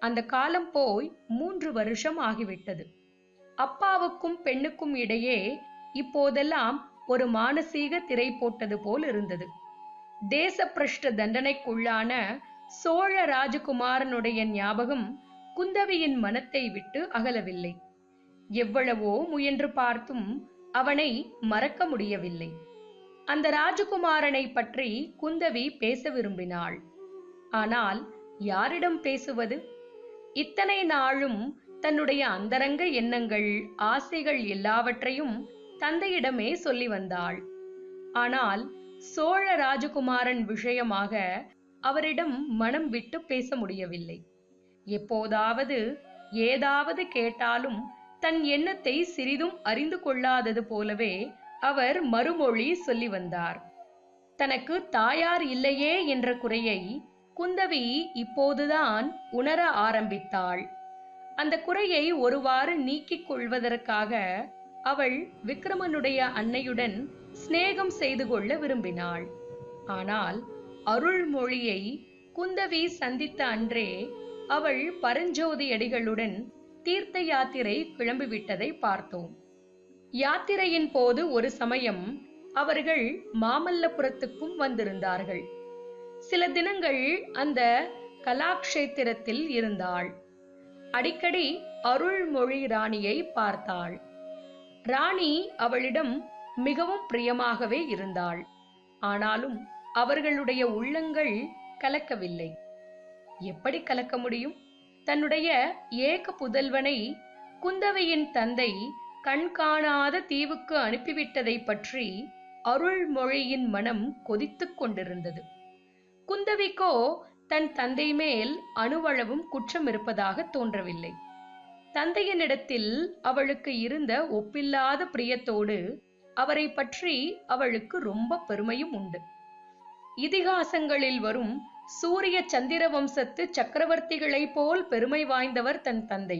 அந்த காலம் போய் மூன்று வருஷம் ஆகிவிட்டது அப்பாவுக்கும் பெண்ணுக்கும் இடையே இப்போதெல்லாம் ஒரு மானசீக திரை போட்டது போல் இருந்தது தேசப்பிரஷ்ட தண்டனைக்குள்ளான சோழ ராஜகுமாரனுடைய ஞாபகம் குந்தவியின் மனத்தை விட்டு அகலவில்லை எவ்வளவோ முயன்று பார்த்தும் அவனை மறக்க முடியவில்லை அந்த ராஜகுமாரனை பற்றி குந்தவி பேச விரும்பினாள் ஆனால் யாரிடம் பேசுவது இத்தனை நாளும் தன்னுடைய அந்தரங்க எண்ணங்கள் ஆசைகள் எல்லாவற்றையும் தந்தையிடமே சொல்லி வந்தாள் ஆனால் சோழ ராஜகுமாரன் விஷயமாக அவரிடம் மனம் விட்டு பேச முடியவில்லை எப்போதாவது ஏதாவது கேட்டாலும் தன் எண்ணத்தை சிறிதும் அறிந்து கொள்ளாதது போலவே அவர் மறுமொழி சொல்லி வந்தார் தனக்கு தாயார் இல்லையே என்ற குறையை குந்தவி இப்போதுதான் உணர ஆரம்பித்தாள் அந்த குறையை ஒருவாறு நீக்கிக் கொள்வதற்காக அவள் விக்ரமனுடைய அன்னையுடன் சிநேகம் செய்து கொள்ள விரும்பினாள் ஆனால் அருள்மொழியை குந்தவி சந்தித்த அன்றே அவள் பரஞ்சோதி அடிகளுடன் தீர்த்த யாத்திரை கிளம்பிவிட்டதை பார்த்தோம் யாத்திரையின் போது ஒரு சமயம் அவர்கள் மாமல்லபுரத்துக்கும் வந்திருந்தார்கள் சில தினங்கள் அந்த கலாக்ஷேத்திரத்தில் இருந்தாள் அடிக்கடி அருள்மொழி ராணியை பார்த்தாள் ராணி அவளிடம் மிகவும் பிரியமாகவே இருந்தாள் ஆனாலும் அவர்களுடைய உள்ளங்கள் கலக்கவில்லை எப்படி கலக்க முடியும் தன்னுடைய ஏக புதல்வனை குந்தவையின் தந்தை கண்காணாத தீவுக்கு அனுப்பிவிட்டதை பற்றி அருள்மொழியின் மனம் கொதித்துக் கொண்டிருந்தது குந்தவிக்கோ தன் தந்தை மேல் அணுவளவும் குற்றம் இருப்பதாக தோன்றவில்லை தந்தையனிடத்தில் அவளுக்கு இருந்த ஒப்பில்லாத பிரியத்தோடு அவரை பற்றி அவளுக்கு ரொம்ப பெருமையும் உண்டு இதிகாசங்களில் வரும் சூரிய சந்திர வம்சத்து சக்கரவர்த்திகளைப் போல் பெருமை வாய்ந்தவர் தன் தந்தை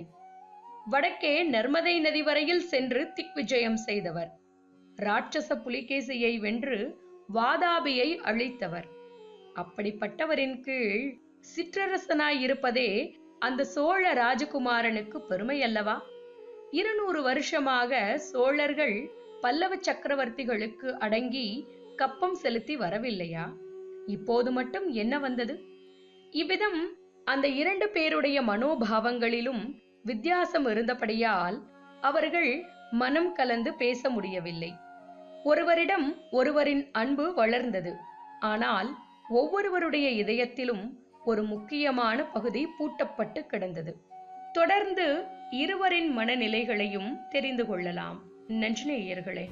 வடக்கே நர்மதை நதி வரையில் சென்று திக்விஜயம் செய்தவர் ராட்சச புலிகேசியை வென்று வாதாபியை அழித்தவர் அப்படிப்பட்டவரின் கீழ் சிற்றரசனாய் இருப்பதே அந்த சோழ ராஜகுமாரனுக்கு பெருமை அல்லவா இருநூறு வருஷமாக சோழர்கள் பல்லவ சக்கரவர்த்திகளுக்கு அடங்கி கப்பம் செலுத்தி வரவில்லையா இப்போது மட்டும் என்ன வந்தது இவ்விதம் அந்த இரண்டு பேருடைய மனோபாவங்களிலும் வித்தியாசம் இருந்தபடியால் அவர்கள் மனம் கலந்து பேச முடியவில்லை ஒருவரிடம் ஒருவரின் அன்பு வளர்ந்தது ஆனால் ஒவ்வொருவருடைய இதயத்திலும் ஒரு முக்கியமான பகுதி பூட்டப்பட்டு கிடந்தது தொடர்ந்து இருவரின் மனநிலைகளையும் தெரிந்து கொள்ளலாம் நன்றினேயர்களே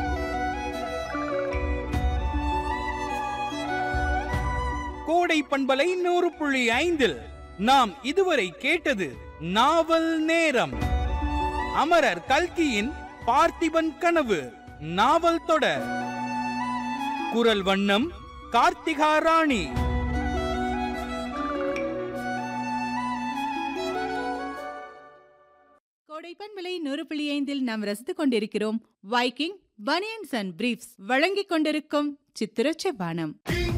கோடை பண்பலை நூறு புள்ளி ஐந்தில் நாம் இதுவரை கேட்டது நாவல் நேரம் அமரர் கல்கியின் பார்த்திபன் கனவு நாவல் தொடர் குரல் வண்ணம் கார்த்திகா ராணி கோடைப்பன் விலை நூறு புள்ளி ஐந்தில் நாம் ரசித்துக் கொண்டிருக்கிறோம் வைக்கிங் பனியன்ஸ் அண்ட் பிரீஃப்ஸ் வழங்கிக் கொண்டிருக்கும் சித்திரச்ச பானம்